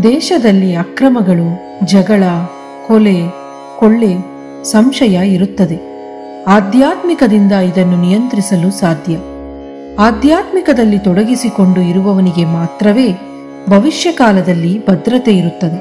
ದೇಶದಲ್ಲಿ ಅಕ್ರಮಗಳು ಜಗಳ ಕೊಲೆ ಕೊಳ್ಳೆ ಸಂಶಯ ಇರುತ್ತದೆ ಆಧ್ಯಾತ್ಮಿಕದಿಂದ ಇದನ್ನು ನಿಯಂತ್ರಿಸಲು ಸಾಧ್ಯ ಆಧ್ಯಾತ್ಮಿಕದಲ್ಲಿ ತೊಡಗಿಸಿಕೊಂಡು ಇರುವವನಿಗೆ ಮಾತ್ರವೇ ಭವಿಷ್ಯ ಕಾಲದಲ್ಲಿ ಭದ್ರತೆ ಇರುತ್ತದೆ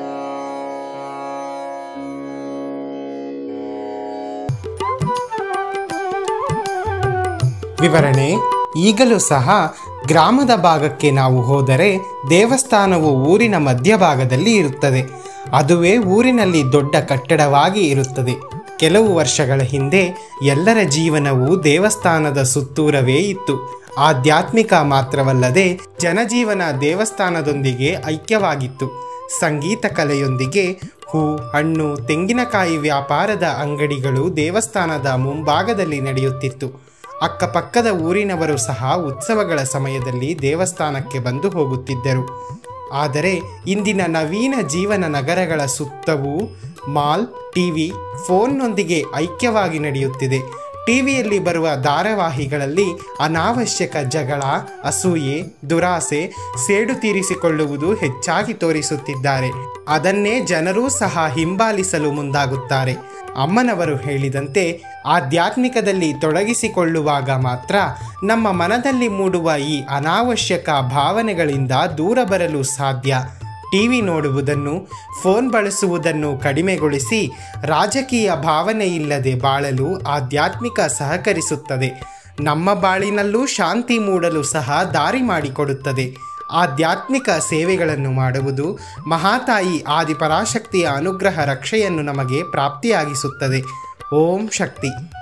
ವಿವರಣೆ ಈಗಲೂ ಸಹ ಗ್ರಾಮದ ಭಾಗಕ್ಕೆ ನಾವು ಹೋದರೆ ದೇವಸ್ಥಾನವು ಊರಿನ ಮಧ್ಯಭಾಗದಲ್ಲಿ ಇರುತ್ತದೆ ಅದುವೇ ಊರಿನಲ್ಲಿ ದೊಡ್ಡ ಕಟ್ಟಡವಾಗಿ ಇರುತ್ತದೆ ಕೆಲವು ವರ್ಷಗಳ ಹಿಂದೆ ಎಲ್ಲರ ಜೀವನವು ದೇವಸ್ಥಾನದ ಸುತ್ತೂರವೇ ಇತ್ತು ಆಧ್ಯಾತ್ಮಿಕ ಮಾತ್ರವಲ್ಲದೆ ಜನಜೀವನ ದೇವಸ್ಥಾನದೊಂದಿಗೆ ಐಕ್ಯವಾಗಿತ್ತು ಸಂಗೀತ ಕಲೆಯೊಂದಿಗೆ ಹೂ ಹಣ್ಣು ತೆಂಗಿನಕಾಯಿ ವ್ಯಾಪಾರದ ಅಂಗಡಿಗಳು ದೇವಸ್ಥಾನದ ಮುಂಭಾಗದಲ್ಲಿ ನಡೆಯುತ್ತಿತ್ತು ಅಕ್ಕಪಕ್ಕದ ಊರಿನವರು ಸಹ ಉತ್ಸವಗಳ ಸಮಯದಲ್ಲಿ ದೇವಸ್ಥಾನಕ್ಕೆ ಬಂದು ಹೋಗುತ್ತಿದ್ದರು ಆದರೆ ಇಂದಿನ ನವೀನ ಜೀವನ ನಗರಗಳ ಸುತ್ತವೂ ಮಾಲ್ ಟಿವಿ ಫೋನ್ನೊಂದಿಗೆ ಐಕ್ಯವಾಗಿ ನಡೆಯುತ್ತಿದೆ ಟಿವಿಯಲ್ಲಿ ಬರುವ ಧಾರಾವಾಹಿಗಳಲ್ಲಿ ಅನಾವಶ್ಯಕ ಜಗಳ ಅಸೂಯೆ ದುರಾಸೆ ಸೇಡು ತೀರಿಸಿಕೊಳ್ಳುವುದು ಹೆಚ್ಚಾಗಿ ತೋರಿಸುತ್ತಿದ್ದಾರೆ ಅದನ್ನೇ ಜನರೂ ಸಹ ಹಿಂಬಾಲಿಸಲು ಮುಂದಾಗುತ್ತಾರೆ ಅಮ್ಮನವರು ಹೇಳಿದಂತೆ ಆಧ್ಯಾತ್ಮಿಕದಲ್ಲಿ ತೊಡಗಿಸಿಕೊಳ್ಳುವಾಗ ಮಾತ್ರ ನಮ್ಮ ಮನದಲ್ಲಿ ಮೂಡುವ ಈ ಅನಾವಶ್ಯಕ ಭಾವನೆಗಳಿಂದ ದೂರ ಬರಲು ಸಾಧ್ಯ ಟಿವಿ ನೋಡುವುದನ್ನು ಫೋನ್ ಬಳಸುವುದನ್ನು ಕಡಿಮೆಗೊಳಿಸಿ ರಾಜಕೀಯ ಭಾವನೆ ಇಲ್ಲದೆ ಬಾಳಲು ಆಧ್ಯಾತ್ಮಿಕ ಸಹಕರಿಸುತ್ತದೆ ನಮ್ಮ ಬಾಳಿನಲ್ಲೂ ಶಾಂತಿ ಮೂಡಲು ಸಹ ದಾರಿ ಮಾಡಿಕೊಡುತ್ತದೆ ಆಧ್ಯಾತ್ಮಿಕ ಸೇವೆಗಳನ್ನು ಮಾಡುವುದು ಮಹಾತಾಯಿ ಆದಿಪರಾಶಕ್ತಿಯ ಅನುಗ್ರಹ ರಕ್ಷೆಯನ್ನು ನಮಗೆ ಪ್ರಾಪ್ತಿಯಾಗಿಸುತ್ತದೆ ಓಂ ಶಕ್ತಿ